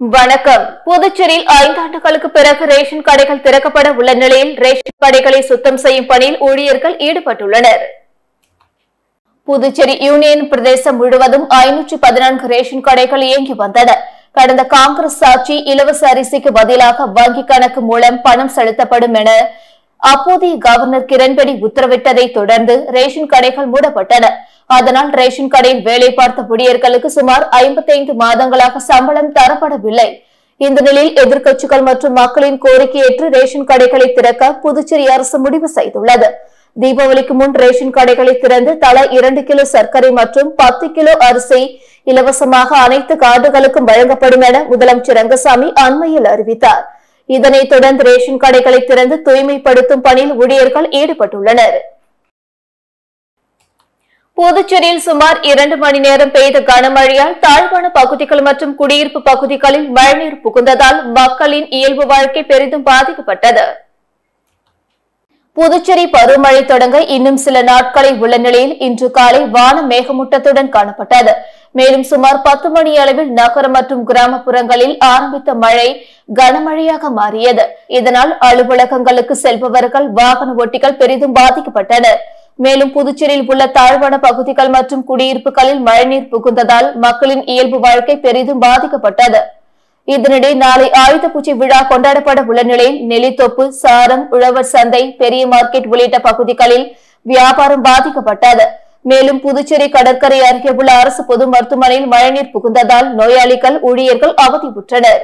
வணக்கம் புதுச்சேரியில் ஐந்தாண்டுகளுக்கு பிறகு ரேஷன் கடைகள் திறக்கப்பட உள்ள நிலையில் ரேஷன் கடைகளை சுத்தம் செய்யும் பணியில் ஊழியர்கள் ஈடுபட்டுள்ளனர் புதுச்சேரி யூனியன் பிரதேசம் முழுவதும் ஐநூற்றி பதினான்கு ரேஷன் கடைகள் இயங்கி வந்தன கடந்த காங்கிரஸ் ஆட்சி இலவச அரிசிக்கு பதிலாக வங்கி கணக்கு மூலம் பணம் செலுத்தப்படும் என அப்போதைய கவர்னர் கிரண்பேடி உத்தரவிட்டதை தொடர்ந்து ரேஷன் கடைகள் மூடப்பட்டன அதனால் ரேஷன் கடையில் வேலை பார்த்த ஊழியர்களுக்கு சுமார் ஐம்பத்தைந்து மாதங்களாக சம்பளம் தரப்படவில்லை இந்த நிலையில் எதிர்க்கட்சிகள் மற்றும் மக்களின் கோரிக்கையேற்று ரேஷன் கடைகளை திறக்க புதுச்சேரி அரசு முடிவு செய்துள்ளது தீபாவளிக்கு முன் ரேஷன் கடைகளை திறந்து தலா இரண்டு கிலோ சர்க்கரை மற்றும் பத்து கிலோ அரிசி இலவசமாக அனைத்து கார்டுகளுக்கும் வழங்கப்படும் என முதலமைச்சர் ரங்கசாமி அண்மையில் அறிவித்தார் இதனைத் தொடர்ந்து ரேஷன் கடைகளை திறந்து தூய்மைப்படுத்தும் பணியில் ஊழியர்கள் ஈடுபட்டுள்ளனர் புதுச்சேரியில் சுமார் இரண்டு மணி நேரம் பெய்த கனமழையால் தாழ்வான பகுதிகள் மற்றும் குடியிருப்பு பகுதிகளில் மழைநீர் புகுந்ததால் மக்களின் இயல்பு வாழ்க்கை பெரிதும் பாதிக்கப்பட்டது புதுச்சேரி பருவமழை தொடங்க இன்னும் சில நாட்களை உள்ள நிலையில் இன்று காலை வானம் மேகமூட்டத்துடன் காணப்பட்டது மேலும் சுமார் பத்து மணி அளவில் நகரம் மற்றும் கிராமப்புறங்களில் ஆரம்பித்த மழை கனமழையாக மாறியது இதனால் அலுவலகங்களுக்கு செல்பவர்கள் வாகன ஓட்டிகள் பெரிதும் பாதிக்கப்பட்டனர் மேலும் புதுச்சேரியில் உள்ள தாழ்வான பகுதிகள் மற்றும் குடியிருப்புகளில் மழைநீர் புகுந்ததால் மக்களின் இயல்பு வாழ்க்கை பெரிதும் பாதிக்கப்பட்டது இதனிடையே நாளை ஆயுத பூஜை விழா கொண்டாடப்பட உள்ள நிலையில் நெல்லித்தோப்பு சாரம் உழவர் சந்தை பெரிய மார்க்கெட் உள்ளிட்ட பகுதிகளில் வியாபாரம் பாதிக்கப்பட்டது மேலும் புதுச்சேரி கடற்கரை அருகே உள்ள அரசு பொது மருத்துவமனையில் மழைநீர் புகுந்ததால் நோயாளிகள் ஊழியர்கள் அவதியுற்றனர்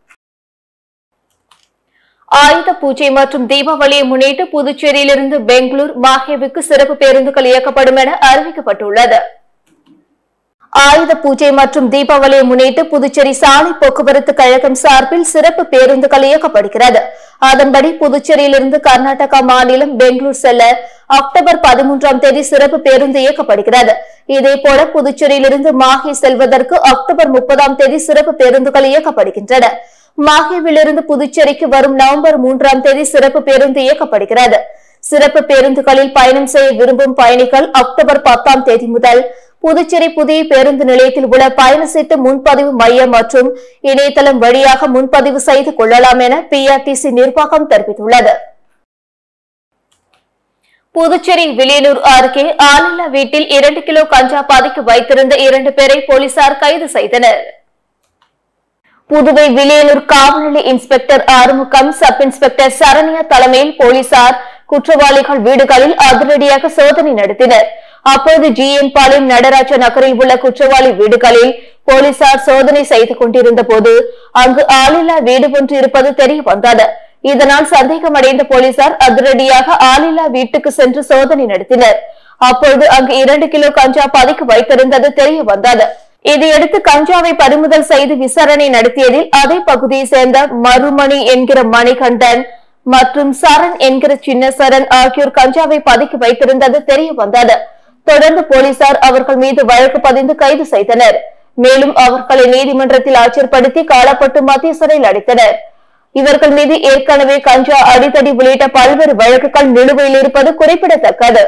ஆயுத பூஜை மற்றும் தீபாவளியை முன்னிட்டு புதுச்சேரியிலிருந்து பெங்களூர் மாஹேவுக்கு சிறப்பு பேருந்துகள் இயக்கப்படும் என அறிவிக்கப்பட்டுள்ளது ஆயுத பூஜை மற்றும் தீபாவளியை முன்னிட்டு புதுச்சேரி சாலை போக்குவரத்து கழகம் சார்பில் சிறப்பு பேருந்துகள் இயக்கப்படுகிறது அதன்படி புதுச்சேரியிலிருந்து கர்நாடகா மாநிலம் பெங்களூர் செல்ல அக்டோபர் பதிமூன்றாம் தேதி சிறப்பு பேருந்து இயக்கப்படுகிறது இதேபோல புதுச்சேரியிலிருந்து மாஹே செல்வதற்கு அக்டோபர் முப்பதாம் தேதி சிறப்பு பேருந்துகள் இயக்கப்படுகின்றன மாஹேவிலிருந்து புதுச்சேரிக்கு வரும் நவம்பர் மூன்றாம் தேதி சிறப்பு பேருந்து இயக்கப்படுகிறது சிறப்பு பேருந்துகளில் பயணம் செய்ய விரும்பும் பயணிகள் அக்டோபர் பத்தாம் தேதி முதல் புதுச்சேரி புதிய பேருந்து நிலையத்தில் உள்ள பயண சீட்டு முன்பதிவு மையம் மற்றும் இணையதளம் வழியாக முன்பதிவு செய்து கொள்ளலாம் என பிஆர்டிசி நிர்வாகம் தெரிவித்துள்ளது புதுச்சேரி வில்லியனூர் அருகே ஆளில்லா வீட்டில் இரண்டு கிலோ கஞ்சா பதுக்கி வைத்திருந்த இரண்டு பேரை போலீசார் கைது செய்தனர் புதுவை வில்லியனூர் காவல் நிலைய inspector Arumugam sub inspector Saranya தலைமையில் போலீசார் குற்றவாளிகள் வீடுகளில் அதிரடியாக சோதனை நடத்தினர் அப்போது ஜிஎன் பாளையம் நடராஜ நகரில் உள்ள குற்றவாளி வீடுகளில் போலீசார் சோதனை செய்து கொண்டிருந்த போது அங்கு ஆளில்லா வீடு ஒன்று இருப்பது தெரிய வந்தது இதனால் சந்தேகமடைந்த போலீசார் அதிரடியாக ஆளில்லா வீட்டுக்கு சென்று சோதனை நடத்தினர் அப்போது அங்கு இரண்டு கிலோ கஞ்சா பதுக்கி வைத்திருந்தது தெரிய வந்தது இதையடுத்து கஞ்சாவை பறிமுதல் செய்து விசாரணை நடத்தியதில் அதே பகுதியை சேர்ந்த மறுமணி என்கிற மணிகண்டன் மற்றும் சரண் என்கிற சின்ன சரண் ஆகியோர் கஞ்சாவை பதுக்கி வைத்திருந்தது தெரிய வந்தது தொடர்ந்து போலீசார் அவர்கள் மீது வழக்கு பதிந்து கைது செய்தனர் மேலும் அவர்களை நீதிமன்றத்தில் ஆட்சியப்படுத்தி காலப்பட்டு மத்திய சிறையில் அடைத்தனர் இவர்கள் மீது ஏற்கனவே கஞ்சா அடித்தடி உள்ளிட்ட பல்வேறு வழக்குகள் நிலுவையில் இருப்பது குறிப்பிடத்தக்கது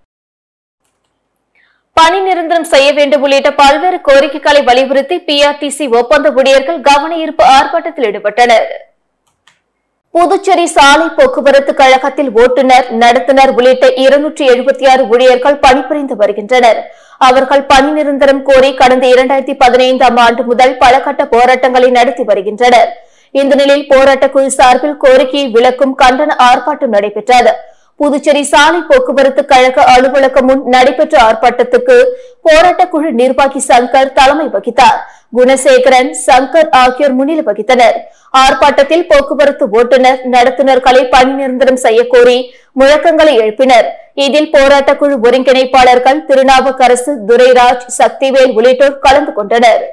பணி நிரந்தரம் செய்ய வேண்டும் உள்ளிட்ட பல்வேறு கோரிக்கைகளை வலியுறுத்தி பிஆர்டிசி ஒப்பந்த ஊழியர்கள் கவன ஈர்ப்பு ஆர்ப்பாட்டத்தில் ஈடுபட்டனர் புதுச்சேரி சாலை போக்குவரத்து கழகத்தில் ஓட்டுநர் நடத்துனர் உள்ளிட்ட இருநூற்றி எழுபத்தி ஆறு ஊழியர்கள் பணிபுரிந்து வருகின்றனர் அவர்கள் பணி நிரந்தரம் கோரி கடந்த இரண்டாயிரத்தி பதினைந்தாம் ஆண்டு முதல் பல கட்ட போராட்டங்களை நடத்தி வருகின்றனர் இந்த நிலையில் போராட்டக் குழு சார்பில் கோரிக்கையை விளக்கும் கண்டன ஆர்ப்பாட்டம் நடைபெற்றது புதுச்சேரி சாலை போக்குவரத்து கழக அலுவலகம் முன் நடைபெற்ற ஆர்ப்பாட்டத்துக்கு போராட்டக் குழு நிர்வாகி சங்கர் தலைமை வகித்தார் குணசேகரன் சங்கர் ஆகியோர் முன்னிலை வகித்தனர் ஆர்ப்பாட்டத்தில் போக்குவரத்து ஓட்டுநர் நடத்துனர்களை பணி நிரந்தரம் செய்ய கோரி முழக்கங்களை எழுப்பினர் இதில் போராட்டக் குழு ஒருங்கிணைப்பாளர்கள் திருநாவுக்கரசு துரைராஜ் சக்திவேல் உள்ளிட்டோர் கலந்து கொண்டனர்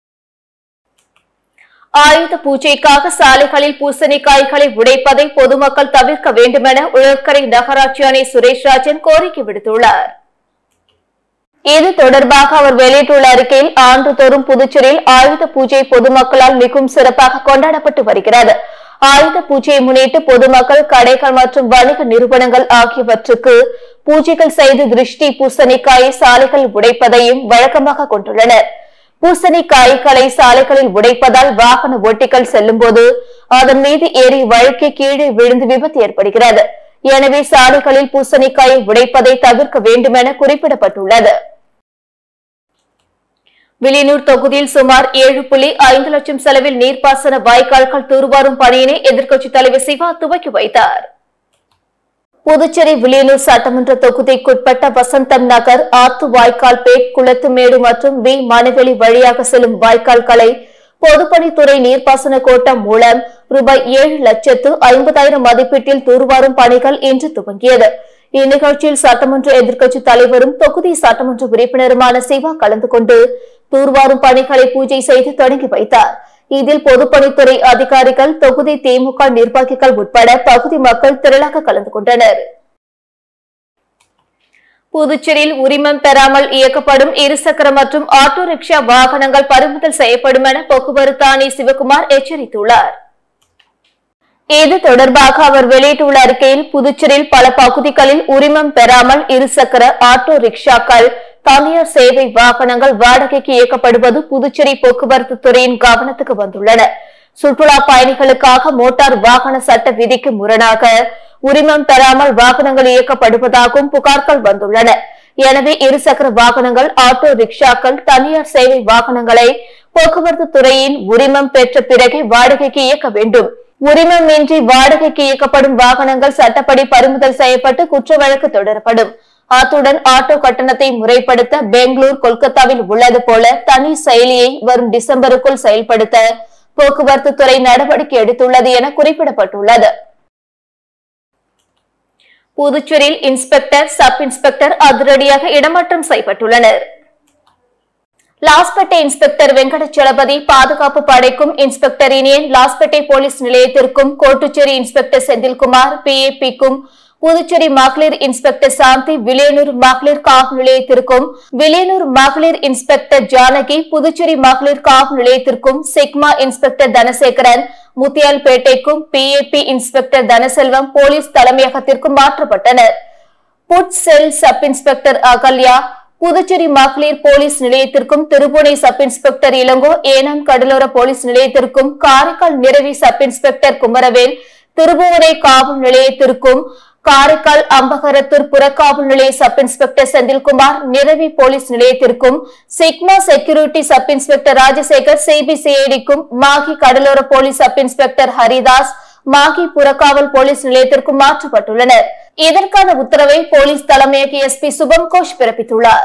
ஆயுத பூஜைக்காக சாலைகளில் பூசணிக்காய்களை உடைப்பதை பொதுமக்கள் தவிர்க்க வேண்டுமென உழற்கரை நகராட்சி ஆணை சுரேஷ் ராஜன் கோரிக்கை விடுத்துள்ளார் இது தொடர்பாக அவர் வெளியிட்டுள்ள அறிக்கையில் ஆண்டுதோறும் புதுச்சேரியில் ஆயுத பூஜை பொதுமக்களால் மிகவும் சிறப்பாக கொண்டாடப்பட்டு வருகிறது ஆயுத பூஜையை முன்னிட்டு பொதுமக்கள் கடைகள் மற்றும் வணிக நிறுவனங்கள் ஆகியவற்றுக்கு பூஜைகள் செய்து திருஷ்டி பூசணிக்காயை சாலைகள் உடைப்பதையும் வழக்கமாக கொண்டுள்ளனர் பூசணிக்காய்களை சாலைகளில் உடைப்பதால் வாகன ஓட்டிகள் செல்லும்போது அதன் மீது ஏறி வழுக்கி கீழே விழுந்து விபத்து ஏற்படுகிறது எனவே சாலைகளில் பூசணிக்காயை உடைப்பதை தவிர்க்க வேண்டும் என குறிப்பிடப்பட்டுள்ளது வில்லியனூர் தொகுதியில் சுமார் ஏழு புள்ளி ஐந்து லட்சம் செலவில் நீர்ப்பாசன வாய்க்கால்கள் தூர்வாரும் பணியினை எதிர்க்கட்சித் தலைவர் சிவா துவக்கி வைத்தார் புதுச்சேரி வில்லியனூர் சட்டமன்ற தொகுதிக்குட்பட்ட வசந்தம் நகர் ஆத்து வாய்க்கால் பேட் குளத்துமேடு மற்றும் வி மணவெளி வழியாக செல்லும் வாய்க்கால்களை பொதுப்பணித்துறை நீர்ப்பாசன கோட்டம் மூலம் ரூபாய் ஏழு லட்சத்து ஐம்பதாயிரம் மதிப்பீட்டில் தூர்வாரும் பணிகள் இன்று துவங்கியது இந்நிகழ்ச்சியில் சட்டமன்ற எதிர்க்கட்சித் தலைவரும் தொகுதி சட்டமன்ற உறுப்பினருமான சிவா கலந்து கொண்டு தூர்வாரும் பணிகளை பூஜை செய்து தொடங்கி வைத்தார் இதில் பொதுப்பணித்துறை அதிகாரிகள் தொகுதி திமுக நிர்வாகிகள் உட்பட பகுதி மக்கள் திரளாக கலந்து கொண்டனர் புதுச்சேரியில் உரிமம் பெறாமல் இயக்கப்படும் இருசக்கர மற்றும் ஆட்டோ ரிக்ஷா வாகனங்கள் பறிமுதல் செய்யப்படும் என போக்குவரத்து ஆணை சிவகுமார் எச்சரித்துள்ளார் இது தொடர்பாக அவர் வெளியிட்டுள்ள அறிக்கையில் புதுச்சேரியில் பல பகுதிகளில் உரிமம் பெறாமல் இருசக்கர ஆட்டோ ரிக்ஷாக்கள் தனியார் சேவை வாகனங்கள் வாடகைக்கு இயக்கப்படுவது புதுச்சேரி போக்குவரத்து துறையின் கவனத்துக்கு வந்துள்ளன சுற்றுலா பயணிகளுக்காக மோட்டார் வாகன சட்ட விதிக்கு முரணாக உரிமம் பெறாமல் வாகனங்கள் இயக்கப்படுவதாகவும் புகார்கள் வந்துள்ளன எனவே இருசக்கர வாகனங்கள் ஆட்டோ ரிக்ஷாக்கள் தனியார் சேவை வாகனங்களை போக்குவரத்து துறையின் உரிமம் பெற்ற பிறகே வாடகைக்கு இயக்க வேண்டும் உரிமம் இன்றி வாடகைக்கு இயக்கப்படும் வாகனங்கள் சட்டப்படி பறிமுதல் செய்யப்பட்டு குற்ற வழக்கு தொடரப்படும் அத்துடன் ஆட்டோ கட்டணத்தை முறைப்படுத்த பெங்களூர் கொல்கத்தாவில் உள்ளது போல தனி செயலியை வரும் டிசம்பருக்குள் செயல்படுத்த போக்குவரத்து துறை நடவடிக்கை எடுத்துள்ளது என குறிப்பிடப்பட்டுள்ளது புதுச்சேரியில் இன்ஸ்பெக்டர் சப் இன்ஸ்பெக்டர் அதிரடியாக இடமாற்றம் செய்யப்பட்டுள்ளனர் லாஸ்பேட்டை இன்ஸ்பெக்டர் வெங்கடச்சலபதி பாதுகாப்பு படைக்கும் இன்ஸ்பெக்டர் இனியன் லாஸ்பேட்டை போலீஸ் நிலையத்திற்கும் கோட்டுச்சேரி இன்ஸ்பெக்டர் செந்தில்குமார் பிஏபிக்கும் புதுச்சேரி மகளிர் இன்ஸ்பெக்டர் சாந்தி வில்லியனூர் மகளிர் காவல் நிலையத்திற்கும் வில்லியனூர் மகளிர் இன்ஸ்பெக்டர் ஜானகி புதுச்சேரி மகளிர் காவல் நிலையத்திற்கும் சிக்மா இன்ஸ்பெக்டர் தனசேகரன் முத்தியால்பேட்டைக்கும் பிஏபி இன்ஸ்பெக்டர் தனசெல்வம் போலீஸ் தலைமையகத்திற்கும் மாற்றப்பட்டனர் food cell sub inspector Ahalya Puducherry மகளிர் போலீஸ் நிலையத்திற்கும் திருப்புணை சப் இன்ஸ்பெக்டர் இளங்கோ ஏனாம் கடலோர போலீஸ் நிலையத்திற்கும் காரைக்கால் நிறவி சப் இன்ஸ்பெக்டர் குமரவேல் திருபுவனை காவல் நிலையத்திற்கும் காரைக்கால் அம்பகரத்தூர் புறக்காவல் நிலைய sub inspector Senthilkumar Neravy police நிலையத்திற்கும் Sigma security sub inspector Rajasekar சிபிசிஐடிக்கும் மாகி கடலோர police sub inspector Haridas Mahe புறக்காவல் போலீஸ் நிலையத்திற்கும் மாற்றப்பட்டுள்ளனர் இதற்கான உத்தரவை போலீஸ் தலைமையக எஸ்பி சுபம் கோஷ் பிறப்பித்துள்ளார்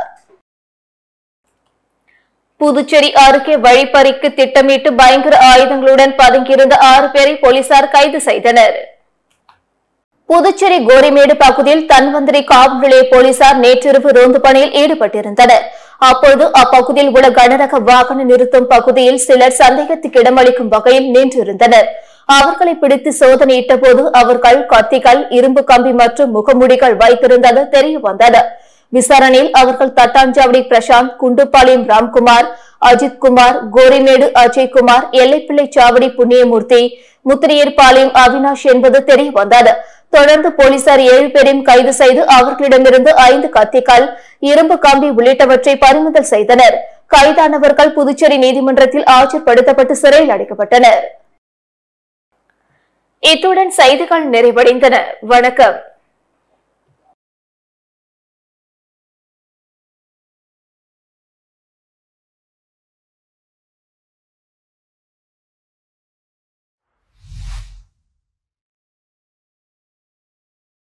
புதுச்சேரி அருகே வழிப்பறிக்கு திட்டமிட்டு பயங்கர ஆயுதங்களுடன் பதுங்கியிருந்த ஆறு பேரை போலீசார் கைது செய்தனர் புதுச்சேரி கோரிமேடு பகுதியில் தன்வந்திரி காவல் நிலைய போலீசார் நேற்றிரவு ரோந்து பணியில் ஈடுபட்டிருந்தனர் அப்போது அப்பகுதியில் உள்ள கனரக வாகன நிறுத்தும் பகுதியில் சிலர் சந்தேகத்துக்கு இடமளிக்கும் வகையில் நின்றிருந்தனர் அவர்களை பிடித்து சோதனையிட்ட போது அவர்கள் கத்திகள் இரும்பு கம்பி மற்றும் முகமூடிகள் வைத்திருந்தது தெரிய வந்தது விசாரணையில் அவர்கள் தட்டாஞ்சாவடி பிரசாந்த் குண்டுபாளையம் ராம்குமார் அஜித் குமார் கோரிமேடு அஜய்குமார் எல்லைப்பிள்ளை சாவடி புண்ணியமூர்த்தி முத்திரையர்பாளையம் அவினாஷ் என்பது தெரிய வந்தது தொடர்ந்து போலீசார் ஏழு பேரையும் கைது செய்து அவர்களிடமிருந்து ஐந்து கத்திகள் இரும்பு கம்பி உள்ளிட்டவற்றை பறிமுதல் செய்தனர் கைதானவர்கள் புதுச்சேரி நீதிமன்றத்தில் ஆஜர்படுத்தப்பட்டு சிறையில் அடைக்கப்பட்டனர் இத்துடன் செய்திகள் நிறைவடைந்தன வணக்கம்